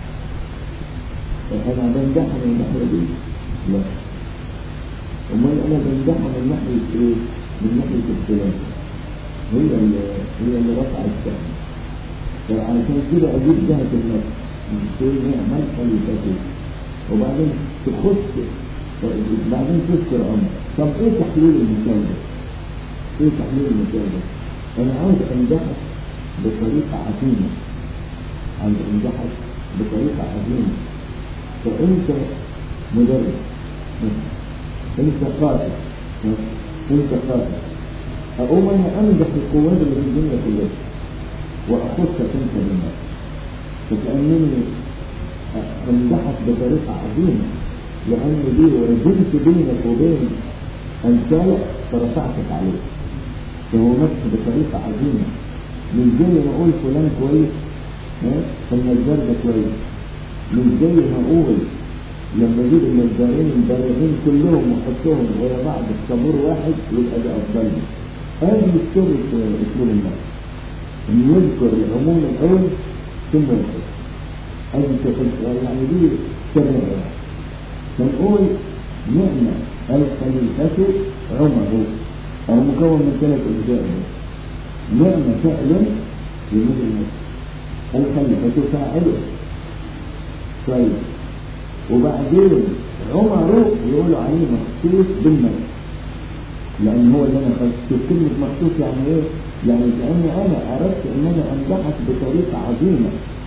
فانا بمدحها من الناحية دي لا امال انا بمدحها من ناحية ايه من ناحية الخلافة هي اللي هي اللي رفعت الشأن فعشان كده اجيب جهة المدح من كل نعمة خليفتي وبعدين تخص بعدين تذكر امر طب ايه تحليل المثال ده؟ ايه تحليل المثال ده؟ انا عاوز امدحك بطريقة عظيمة عاوز امدحك بطريقة عظيمة فانت مدرس انت قائد انت قائد اقوم انا امدح القوات اللي في الدنيا كلها واخصك انت بالناس فكأنني امدحك بطريقة عظيمة لأن دي وجدت بينك وبين أمثالك فرفعتك عليه فهو مدح بطريقة عظيمة مش زي ما أقول فلان كويس ها فالنجار ده كويس مش زي ما أقول لما أجيب النجارين البالغين كلهم وأحطهم ورا بعض في طابور واحد يبقى ده أفضل لي هذا السر في أسلوب الناس إن يذكر العموم الأول ثم يخص هذه يعني دي سر فنقول نعمة الخليفة عمر أو مكون من ثلاث أجزاء نعمة فعل يمد النفس الخليفة فاعله طيب وبعدين عمر يقولوا عليه مخصوص بالنفس لأن هو اللي أنا خدت كلمة مخصوص يعني إيه؟ يعني كأني أنا أردت إن أنا أمدحك بطريقة عظيمة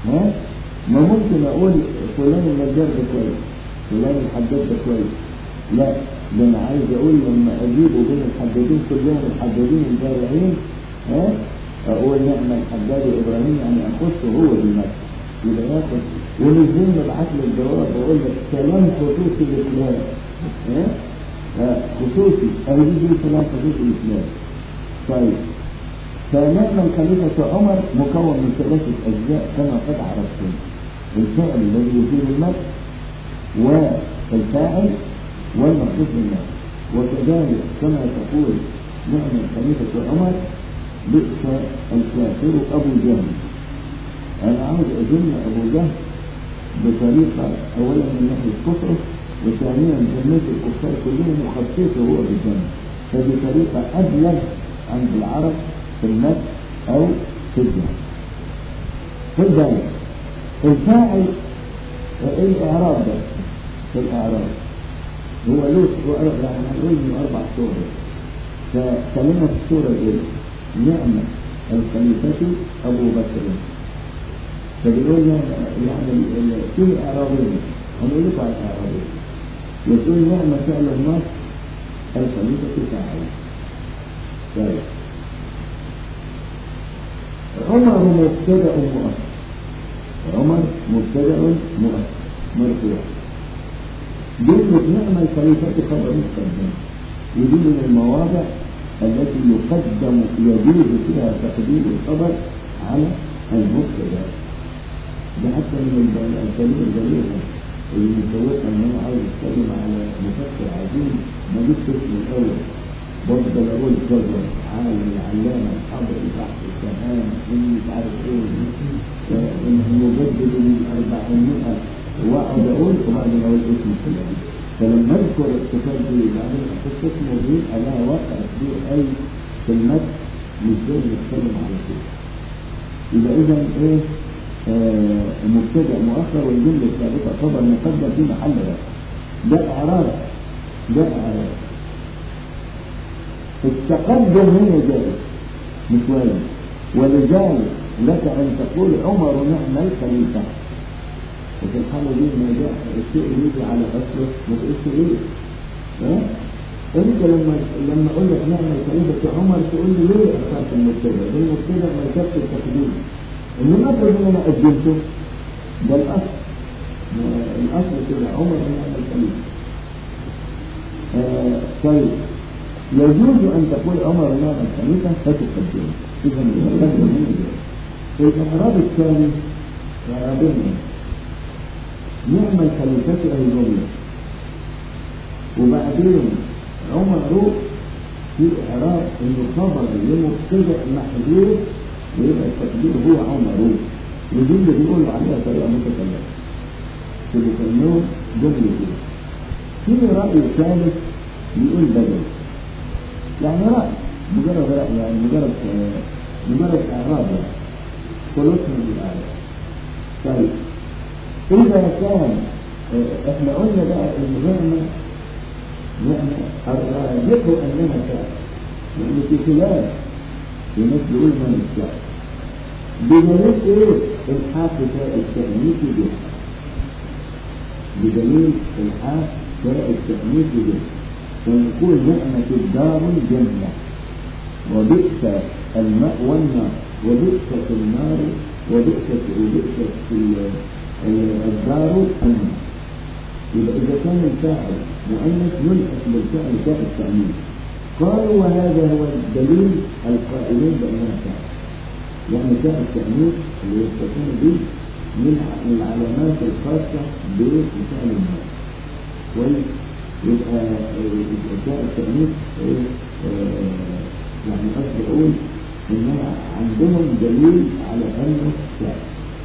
ها ما ممكن اقول فلان النجار ده كويس فلان الحداد ده كويس لا ده انا عايز اقول لما اجيبه بين الحدادين كلهم الحدادين البارعين ها اقول نعم الحداد ابراهيم يعني اخصه هو بالمسجد يبقى ياخد ونزل نبعت له الجواب واقول لك كلام خصوصي لفلان ها ها، خصوصي او يجي كلام خصوصي لفلان طيب فنعم الخليفة عمر مكون من ثلاثة أجزاء كما قد عرفتم الفعل الذي يفيد المرء والفاعل والمقصود بالمرء وكذلك كما تقول نعم الخليفة عمر بئس الكافر أبو جهل أنا عاوز أظن أبو جهل بطريقة أولا من ناحية كفره وثانيا جنة الكفار كلهم مخصصه هو بالجنة فبطريقة أبلغ عند العرب في النفس أو في الجهل خد بالك الفاعل الإعراب ده في الإعراب هو له يعني هنقول من أربع صور فكلمة الصورة الأولى نعمة الخليفة أبو بكر فبيقول يعني ال- في إعرابين هنقول لكم على الإعرابين يقول نعمة فعل النص الخليفة فاعل طيب عمر مبتدأ مؤثر عمر مبتدأ مؤثر مرفوع جملة نعم الخليفة خبر مقدم ودي من المواضع التي يقدم يجوز فيها تقديم الخبر على المبتدا ده حتى من الب- الكلمة الجميلة اللي مسوقها ان انا عاوز اتكلم على مفكر عظيم ما جبت اسمه الاول بفضل اقول كذا عالم العلامه الحاضر تحت الشهامه اني مش عارف ايه انه مجدد الاربعمائه واقعد اقول وبعدين اقول اسمه كده فلما اذكر الكتاب دي بعدين احط اسمه دي لها وقع كبير قوي في المد مش زي اللي بنتكلم على كده يبقى اذا ايه آه مبتدا مؤخر والجمله الثابته خبر مقدم في محل رفع ده اعراب ده اعراب التقدم هنا جائز مش واجب ولذلك لك ان تقول عمر نعم الخليفه وفي الحالة دي ما جاء الشيء يجي على أصله ما تقولش ليه ها؟ أنت لما لما أقول لك نعم الخليفة عمر تقول لي ليه أخرت المبتدأ؟ ده المبتدأ ما يكفي التقديم إنما أفرض إن أنا قدمته ده الأصل ما- الأصل كده عمر نعم الخليفة آه طيب يجوز أن تقول عمر نعم الخليفة فتقدمه إذا يتقدم من الإعراب الثاني إعرابين نعم الخليفة أهل الجملة وبعدين عمر في إعراب إنه خبر لمبتدأ محذوف ويبقى التقدير هو عمر ودي اللي بيقولوا عليها طريقة متكلمة بيسموه جملة كده في رأي ثالث يقول بدل يعني رأي مجرد رأي يعني مجرد آه، مجرد إعراب يعني خلص من الآية طيب إذا كان آه، إحنا قلنا بقى إن نعمة نعمة الراجح أنها كان لأن في خلاف في ناس بيقول ما نستطيع بدليل إيه؟ الحاق تاء التأنيث به بدليل الحاق تاء التأنيث به ونقول نعمة الدار الجنة وبئس الماء والنار وبئست النار وبئست وبئست ال- ال- الدار النار يبقى إذا كان الفاعل مؤنث يلحق بالفعل تاء التأنيث قالوا وهذا هو الدليل القائلين بأنها فاعل يعني تاء التأنيث اللي يستكون به من ع- من العلامات الخاصة بفعل النار كويس يبقى آه، تاء التأنيث إيه؟ آه، يعني قصدي أقول إنها عندهم دليل على أنه فاعل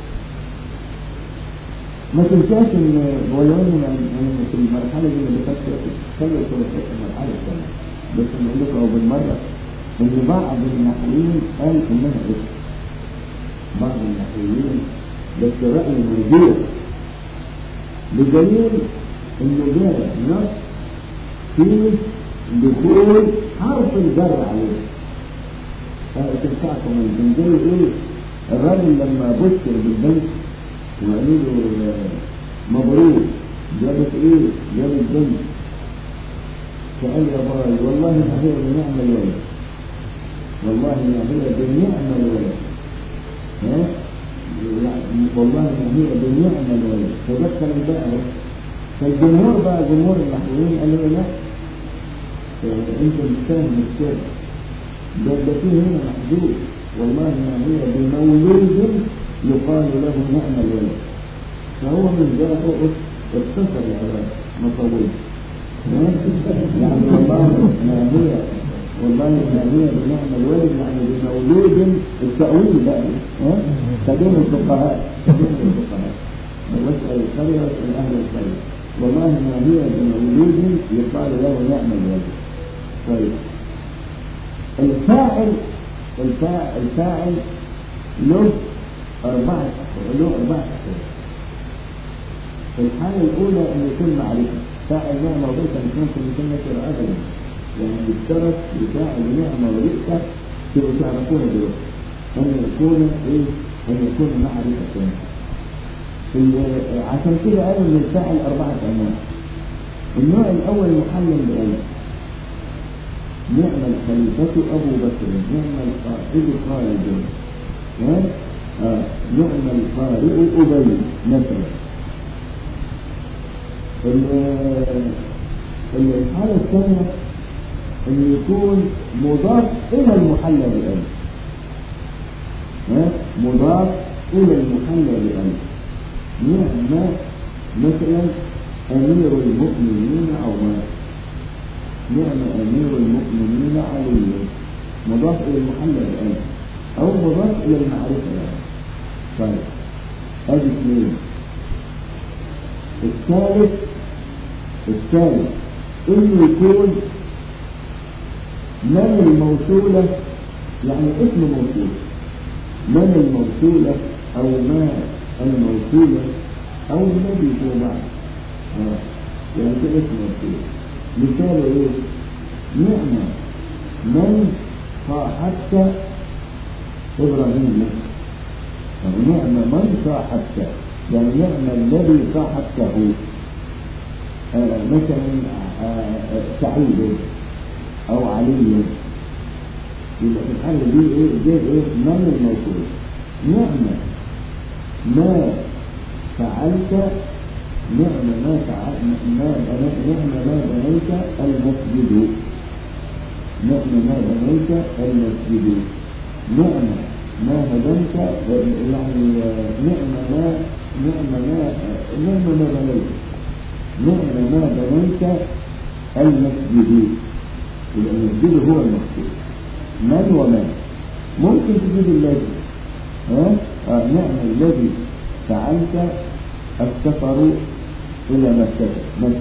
ما تنساش ان ولو ان انا في المرحله دي اللي دخلت خلوا في المرحله الثانيه بس انا اقول لكم أهو بالمره ان بعض النحويين قال انها اسم بعض النحويين بس راي مرجوع بدليل انه جاء نص فيه دخول حرف الجر عليه تنفعكم الجنجل ايه الراجل لما بشر بالبنت وقالوا له مبروك جابت ايه؟ جابت بنت فقال يا باي والله ما هي بنعم الولد والله ما هي بنعم الولد ها يعني والله ما هي بنعم الولد فدخل بقى فالجمهور بقى جمهور المحرومين قالوا له لا آه، انت مش فاهم السر ده ده فيه هنا محدود والله ما هي بمولود يقال له نعم الولد فهو من ذلك اختصر العبارة ما طولش يعني والله ما هي والله ما هي بنعم الولد يعني بمولود التأويل بقى ها فدين الفقهاء فدين الفقهاء واسأل القرية واسأل أهل القرية والله ما هي بمولود يقال له نعم الولد طيب الفاعل الفاعل الفاعل له أربعة له أربعة أحوال الحالة الأولى أن يكون معرفة فاعل نعمة وبئس مش ممكن يكون نكرة أبدا يعني يشترط لفاعل نعمة وبئس تبقوا تعرفوها دلوقتي أن يكون إيه؟ أن يكون معرفة ال- عشان كده قالوا إن الفاعل أربعة أنواع النوع الأول محلل بألف نعم الخليفة أبو بكر نعم القائد خالد ها؟ آه. نعم القارئ أبي مثلا ال- الحالة الثانية أن يكون مضاف إلى المحلى بألف ها؟ مضاف إلى المحلى بألف نعم مثلا أمير المؤمنين عمر نعم أمير المؤمنين علي مضاف إلى المحلى بألف أو مضاف إلى المعرفة يعني طيب هذه اثنين الثالث الثالث انه يكون من الموصولة يعني اسم موصول من الموصولة او ما الموصولة او الذي هو بعد آه. يعني كده اسم موصول مثال ايه نعمة من صاحبت ابراهيم مثلا أو نعم من صاحبت يعني نعم الذي صاحبته آه مثلا آه آه سعيد او علي يبقى في الحالة دي ايه دي ايه من الموصول نعم ما فعلت نعم ما فعلت ما نعم ما بنيت المسجد نعم ما بنيت المسجد نعم ما هدمت يعني نعم ما نعم ما نعم ما بنيت نعم ما بنيت المسجد يبقى المسجد هو المقصود من وما ممكن تجيب الذي ها آه نعم الذي فعلت السفر الى مكة مكة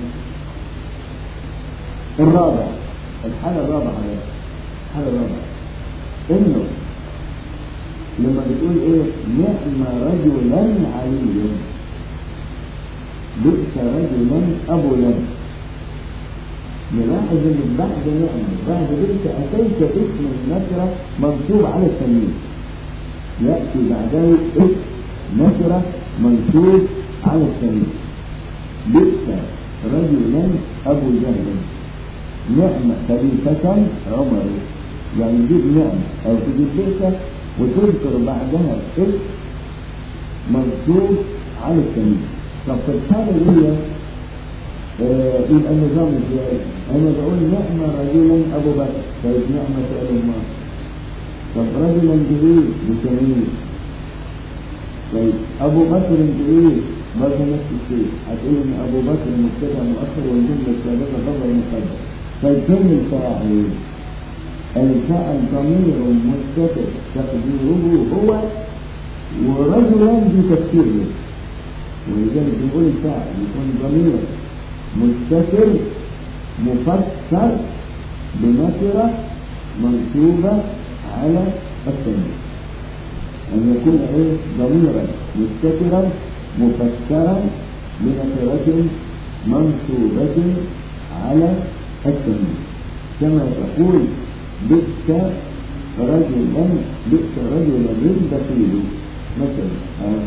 الرابع الحالة الرابعة الحالة الرابعة انه لما بتقول ايه نعم رجلا علي بئس رجلا ابو لم نلاحظ ان بعد نعمة بعد بئس اتيت اسم النكرة منصوب على التمييز يأتي بعده اسم نكرة منصوب على التمييز بئس رجلا ابو جهل نعمة خليفة عمر يعني تجيب نعمة او تجيب بئس وتذكر بعدها اسم منصوب على التمييز طب في الحالة دي آه يبقى النظام ازاي؟ انا بقول نعم رجلا ابو بكر طيب نعم فعل الله طب رجلا جديد بتمييز طيب ابو بكر جديد برضه نفس الشيء هتقول ان ابو بكر مبتدا مؤخر والجمله السابقه خبر مقدم طيب فين الفاعل؟ الفاعل ضمير مستتر تقديره هو ورجلا بتفسيره ولذلك نقول الفاعل يكون ضميرا مستتر مفسر بنكرة منصوبة على التنوين أن يكون إيه ضميرا مستترا مفسرا بنكرة منصوبة على التنوين كما تقول بئس رجلا بئس رجلا بخيل مثلا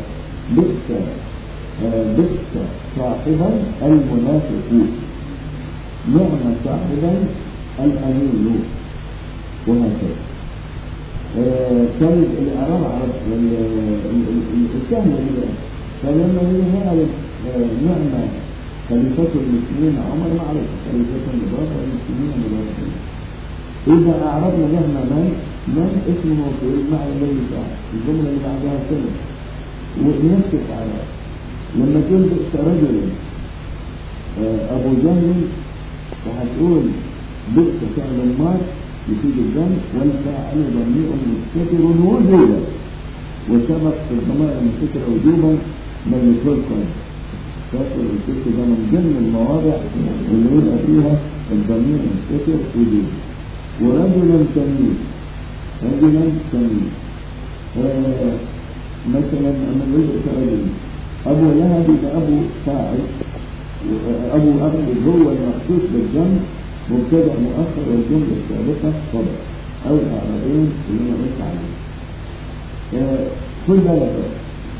بئس آه، بئس صاحبا المنافقون نعم صاحبا الأمين وهكذا آه، كان الإعراب عرب وال- ال- ال- السهل جدا فلما هي نعرف آه، نعمة خليفة المسلمين عمر معروف خليفة مضافة المسلمين مضافة إذا أعرضنا نعمة من من اسمه في المعنى الذي بعد الجملة اللي بعدها كلمة ونفس الإعراب لما تقول بئس رجل آه، أبو جهل فهتقول بئس فعل ماض يفيد الذنب والفاعل ضمير مستتر وجوبا وسبق في الضمائر المستتر وجوبا من يدخلكم فاكر الست ده من ضمن المواضع اللي يبقى فيها الضمير مستتر وجوبا ورجلا تمييز رجلا تمييز آه مثلا أما يدرك رجل أبو لهب يبقى أبو فاعل أبو أبو هو المخصوص بالجمع مبتدأ مؤخر والجملة السابقة خبر أو الأعرابين اللي أنا قلت عليه. آه، خد بالك بقى.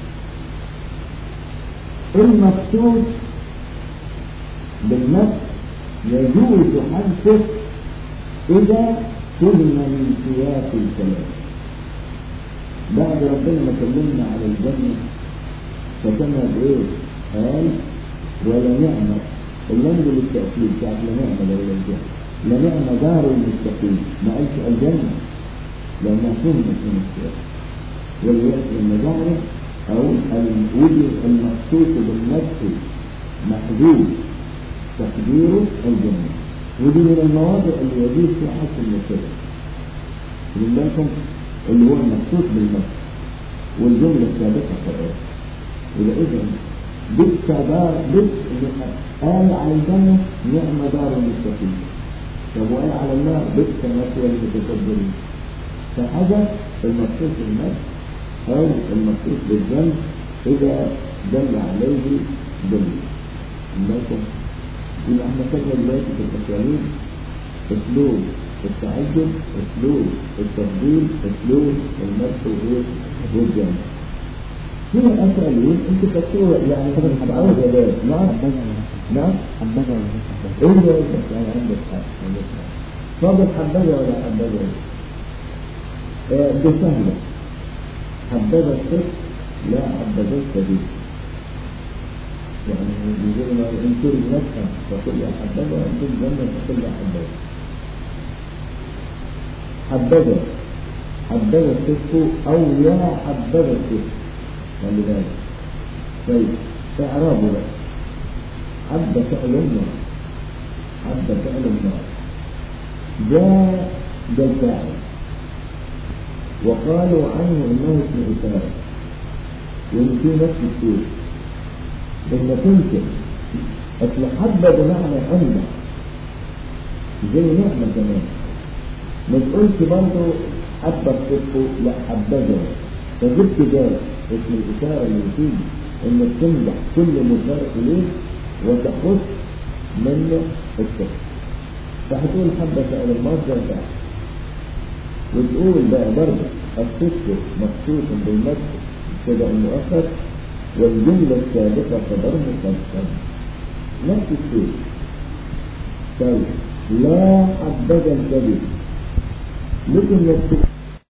المقصود بالنفس يجوز حذفه إذا فهم من سياق الكلام. بعد ربنا ما كلمنا على الجنة فكما بإيه؟ قال ولا نعمة اللام دي للتأكيد بتاعت لا نعمة ولا الجنة لا نعمة دار المستقيم ما قالش الجنة لأنها فهمت من السياق ولذلك لما ظهر أو الوجه المخصوص بالنفس محدود تقديره الجنة ودي من المواضع اللي يجوز فيها حس المبتدأ خدوا بالكم اللي هو المخصوص بالنفس والجملة السابقة فقط إذا إذا بئس دار بئس قال على الجنة نعم دار المستقيم طب وقال على النار بئس مثوى المتكبرين فحدث المخصوص بالنفس أو المخصوص بالذنب إذا دل عليه دليل لكن يبقى احنا خدنا دلوقتي في الأساليب أسلوب التعجب أسلوب التفضيل أسلوب المدح وإيه والجنة هنا أسألين أنت تكتبوا يعني كده هتعود يا باب نعم نعم حبذا ولا إيه اللي قلت يعني عندك حق عندك حق فاضل حبذا ولا حبذا آه ده سهلة حبذا الصدق لا حبذا الكذب يعني يقول ما إن تريد نفسا فقل يا حبذا وإن تريد جنة فقل يا حبذا حبذا حبذا الصدق أو يا حبذا الصدق خلي بالك طيب إعرابه بقى حب فعل النار حب فعل النار جاء ده الفاعل وقالوا عنه انه اسم إشارة وإن في نفس الشيء إن كنت أصل حب بمعنى أمنع زي نعمة كمان ما تقولش برضه حب الصدق لا حبذا فجبت ذلك اسم الإشارة اللي فيه إنك تمدح كل مشار إليه وتخص منه الصدق فهتقول حبة فعل المصدر فعل وتقول بقى برضه الصدق مخصوص بالمدح كده المؤخر والجملة السابقة خبر مقدم نفس الشيء طيب لا حبذا الكذب لكن يكتب